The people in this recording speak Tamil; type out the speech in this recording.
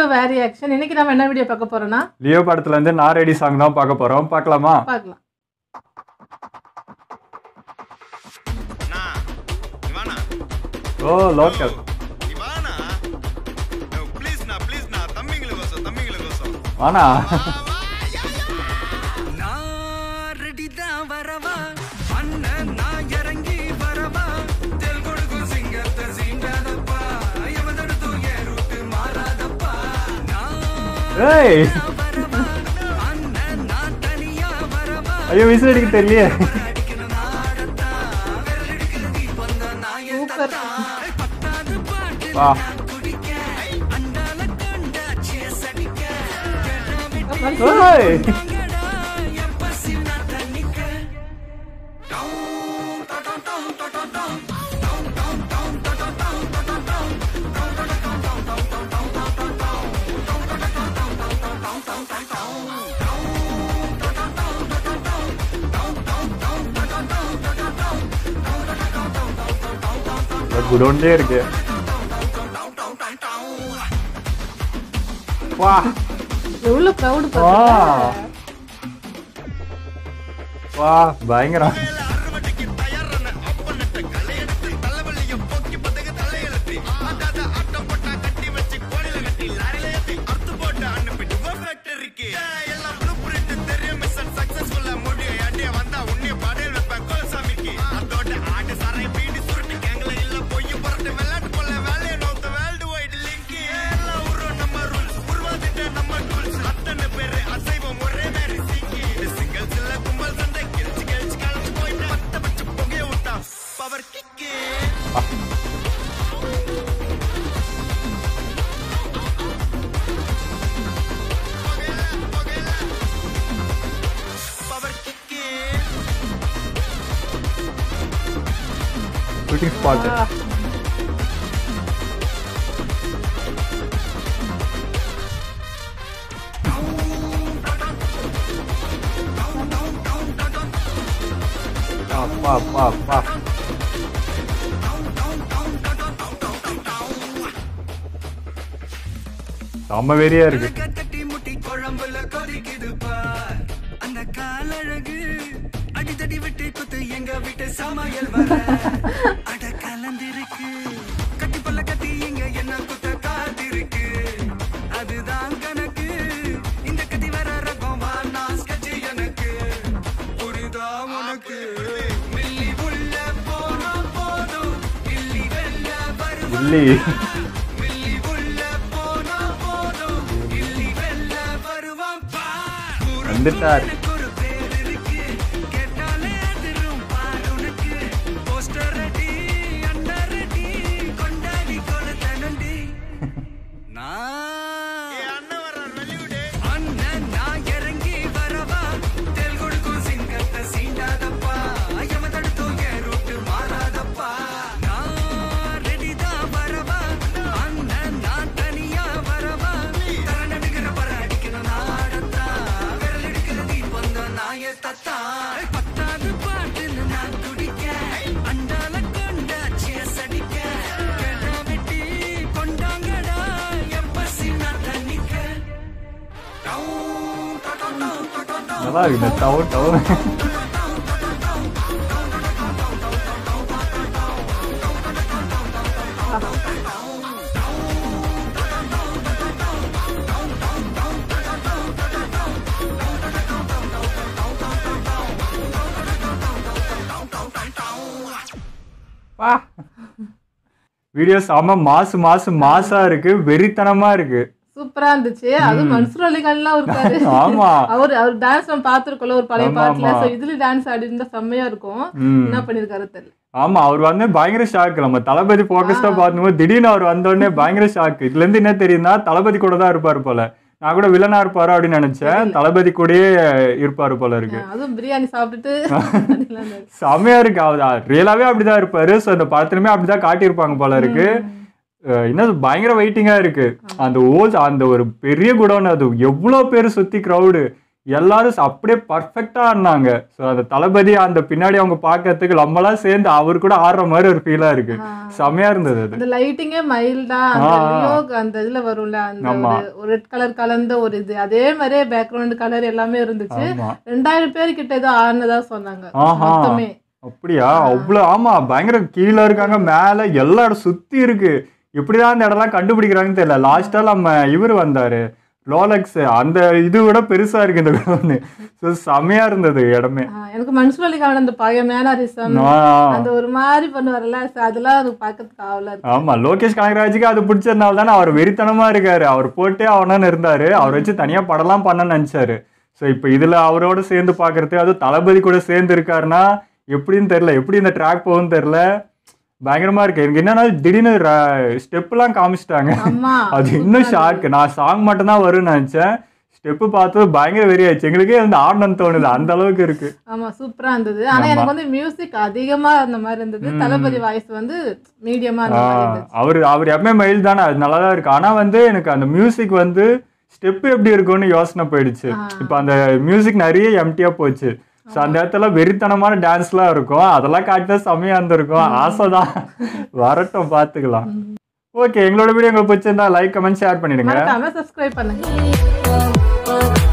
வேரி ஆக்ஷன் இன்னைக்கு நம்ம என்ன வீடியோ பார்க்க போறோம்னா லியோ படத்துல இருந்து நான் ரெடி சாங் தான் பார்க்க போறோம் பார்க்கலாமா பார்க்கலாம் அண்ணா, நீ வாண்ணா. ஓ லோக்கல் நீ வாண்ணா. No, please ண்ணா, please ண்ணா. தம்பிங்களுக்கோசம், தம்பிங்களுக்கோசம். வானா வா, வா, யா, யா. நான் ரெடிதான் வரவா அண்ணன் நான் இறங்கி வரவா தெல் கொடுக்கும் சிங்கத்தை சீண்டாதப்பா எவதடுத்து என் ரூட்டு மாறாதப்பா நான் ஏய் வரவா அண்ணன் நான் தனியா வரவா ஐயோ விசில் அடிக்க தெரியலையே அடிக்கிற நாடத்தா விரல் எடுக்கிற தீபம் தான் நான் எத்தத்தா பத்தாவது பாட்டு வா நான் குடிக்க அண்டால கண்டா சேஸ் அடிக்க கேட்டா விட்டு ஏய் வாங்கடா, என் பசி நான் தண்ணிக்க. டவுன், டொடொன், டவுன், டொடொன், டவுன். டவுன், டவுன், டவுன், டொடொன், டவுன், டொடொன், டவுன். டவுன், டொடொன், டவுன், டவுன், டவுன், டவுன், டவுன், டவுன், டவுன், டவுன். டவுன், டொடொன், டவுன், டவுன், டவுன், டவுன், டவுன், டவுன், டவுன், டவுன். டவுன், டொடொன், டவுன், டொடொன், டவுன். டவுன், டவுன், டவுன், டொடொன், டவுன், டொடொன், டவுன். டவுன், டொடொன், டவுன், டவுன், டவுன், டவுன், டவுன், டவுன், டவுன். குடோன்லயே இருக்கு வா எவ்வளவு க்ரௌடு வா பாத்தீங்களா வா பயங்கரம் வேலை அறுவடைக்கு தயாரான அப்பனட்ட களையெடுத்து தலைவலிய போக்கி பத்துக்கு தலையெழுத்து. ஆட்டாத ஆட்டம் போட்டா கட்டி வச்சு கோணில கட்டி லாரில ஏத்தி அறுத்து போட்டு அனுப்பிட்டு வா factory-க்கு. ஏய், எல்லாம் blueprint தெரியும் mission successful-ஆ முடியும். அடியே வந்தா உன்னைய படையல் வைப்பேன் கோல்சாமிக்கு. அதோட ஆடு, சாராயம், பீடி, சுருட்டு, கேங்ல இல்ல பொய் புரட்டு, விளையாட்டு போல வேலையை நோத்த worldwide link. எல்லாம் உருவம் நம்ம rules, உருவாக்கிட்ட நம்ம tools. அத்தனை பேரு அசைவம் ஒரே மாதிரி சீக்கி. இது singles இல்ல கும்பல் சண்டை, கிழிச்சு கிழிச்சு கழிச்சு போயிட்டு பத்த பச்சை புகைய விட்டா power kick. புகையில, புகையில. power kick. ஷூட்டிங் ஸ்பாட் அப்பா அப்பா அப்பா செம்ம வெறியா இருக்கு தட்டி முட்டி குழம்புல கொதிக்குது பார் அந்த காலழகு அடித்தடி விட்டு குத்து எங்க வீட்டு சமையல் வர அட கலந்திருக்கு கட்டி பல்ல கட்டி இங்க என்ன குத்த காத்திருக்கு அதுதான் கணக்கு இந்த கத்தி வர ரகம் வா நான் sketch எனக்கு புரிதா உனக்கு மில்லி உள்ள போனா போதும் இல்லி வெல்ல வருவா இல்லி மில்லி உள்ள போனா போதும் இல்லி வெல்ல வருவான் பார் வந்துட்டார் உனக்கு ஒரு பேர் இருக்கு கேட்டாலே அதிரும் பார் உனக்கு போஸ்டர் ரெடி அண்டர் ரெடி கொண்டாடி கொடுத்தனண்டி நான் ஏய், அண்ணன் வர்றார், வெளியூடு. அண்ணன் நான் இறங்கி வரவா தெல் கொடுக்கும் சிங்கத்தை சீண்டாதப்பா எவன் தடுத்தும் என் ரூட்டு மாறாதப்பா நான் ரெடிதான் வரவா அண்ணன் நான் தனியா வரவா தர நடுக்கிற பர அடிக்கிற நாடத்தா விரல் எடுக்கிற தீபம் தான் நாய தத்தா பத்தாவது பாட்டுன்னு நான் குடிக்க அண்டால கொண்டா சேஸ் அடிக்க கேட்டா வெட்டி கொண்டாங்கடா என் பசி நான் தண்ணிக்க நல்லா இருக்கு இந்த டவர் டவர் வா வீடியோ செம்ம மாசு மாசு மாசா இருக்கு வெறித்தனமா இருக்கு சூப்பரா இருந்துச்சு அது மன்சூர் அலிகான்லாம் இருக்காரு ஆமா அவர் அவர் டான்ஸ் நம்ம பார்த்திருக்கோம்ல ஒரு பழைய ஆமா, பாட்டுல ஆமா. சோ இதுல டான்ஸ் ஆடி இருந்தா செம்மையா இருக்கும் ம். என்ன பண்ணிருக்காரு தெரியல ஆமா அவர் வந்து பயங்கர ஷாக் நம்ம தளபதி போக்கஸ்டா பார்க்கும்போது திடீர்னு அவர் வந்த உடனே பயங்கர ஷாக் இதுல இருந்து என்ன தெரியுதுன்னா தளபதி கூட தான் இருப்பாரு போல நான் கூட வில்லனா இருப்பாரு அப்படின்னு நினைச்சேன் தளபதி கூடயே இருப்பாரு போல இருக்கு அதுவும் பிரியாணி சாப்பிட்டுட்டு அப்படிலாம் இருந்தாரு. செமையா இருக்கு அவர் ரியலாவே அப்படிதான் இருப்பாரு ஸோ இந்த படத்துலயுமே அப்படிதான் காட்டியிருப்பாங்க போல இருக்கு அஹ் இன்னும் பயங்கர வெயிட்டிங்கா இருக்கு அந்த ஓல்ஸ் அந்த ஒரு பெரிய குடோன் அது எவ்வளவு பேர் சுத்தி க்ரௌடு எல்லாரும் ச- அப்படியே பர்ஃபெக்டா ஆடினாங்க ஸோ அந்த தளபதி அந்த பின்னாடி அவங்க பார்க்கறதுக்கு நம்மளாம் சேர்ந்து அவர் கூட ஆடுற மாதிரி ஒரு ஃபீலா இருக்கு செமையா இருந்தது அது அந்த லைட்டிங்கே மைல்டா அந்த ஆ, ஆ. லியோ அந்த இதுல வரும்ல அந்த ஆமா. ஒரு- ஒரு ரெட் கலர் கலந்த ஒரு இது அதே மாதிரியே பேக்ரவுண்ட் கலர் எல்லாமே இருந்துச்சு ஆமா ரெண்டாயிரம் பேர் கிட்ட ஏதோ ஆனதா சொன்னாங்க ஆஹா. மொத்தமே அப்படியா அவ்வளோ ஆமா பயங்கர கீழே இருக்காங்க மேல எல்லா இடம் சுத்தி இருக்கு எப்படிதான் அந்த இடம்லாம் கண்டுபிடிக்கிறாங்கன்னு தெரியல லாஸ்டா நம்ம இவர் வந்தாரு லோலக்ஸ் அந்த இது விட பெருசா இருக்கு இந்த கிரவுண்ட் ஸோ செமையா இருந்தது இடமே ஆ, எனக்கு மனுஷுவலிக்கான அந்த பழைய மேனரிசம் ஆ, அந்த ஒரு மாதிரி பண்ணுவார்ல so அதெல்லாம் எனக்கு பார்க்கறதுக்கு ஆவலா இருக்கு ஆமா லோகேஷ் கனகராஜுக்கு அது பிடிச்சதுனால தானே அவர் வெறித்தனமா இருக்காரு அவர் போட்டே அவனன்னு இருந்தாரு அவர் வச்சு தனியா படம்லாம் பண்ண நினைச்சாரு ஸோ இப்போ இதுல அவரோட சேர்ந்து பார்க்கறது அதுவும் தளபதி கூட சேர்ந்து இருக்காருன்னா எப்படின்னு தெரியல எப்படி இந்த ட்ராக் போகும்னு தெரியல பயங்கரமா இருக்கு எனக்கு என்னன்னா திடீர்னு ஸ்டெப்லாம் காமிச்சிட்டாங்க ஆமா அது இன்னும் ஷாக் நான் சாங் மட்டும் தான் வரும்னு நினைச்சேன் ஸ்டெப்பு பார்த்தது பயங்கர வெறி ஆயிடுச்சு எங்களுக்கே வந்து ஆடணும்னு தோணுது அந்த அளவுக்கு இருக்கு ஆமா சூப்பரா இருந்தது ஆனா எனக்கு வந்து மியூசிக் அதிகமா அந்த மாதிரி இருந்தது தளபதி வாய்ஸ் வந்து மீடியமா அந்த மாதிரி இருந்துச்சு அவர் அவர் எப்பவுமே மயில் தானே அது நல்லா தான் இருக்கு ஆனா வந்து எனக்கு அந்த மியூசிக் வந்து ஸ்டெப் எப்படி இருக்கும்னு யோசனை போயிடுச்சு இப்போ அந்த மியூசிக் நிறைய எம்டியா போச்சு ஸோ அந்த இடத்துல வெறித்தனமான டான்ஸ்லாம் இருக்கும் அதெல்லாம் காட்டினா செம்மையா இருந்திருக்கும் ஆசை தான் வரட்டும் பார்த்துக்கலாம் ஓகே எங்களோட வீடியோ உங்களுக்கு பிடிச்சிருந்தா லைக் கமெண்ட் ஷேர் பண்ணிடுங்க மறக்காம சப்ஸ்கிரைப் பண்ணுங்க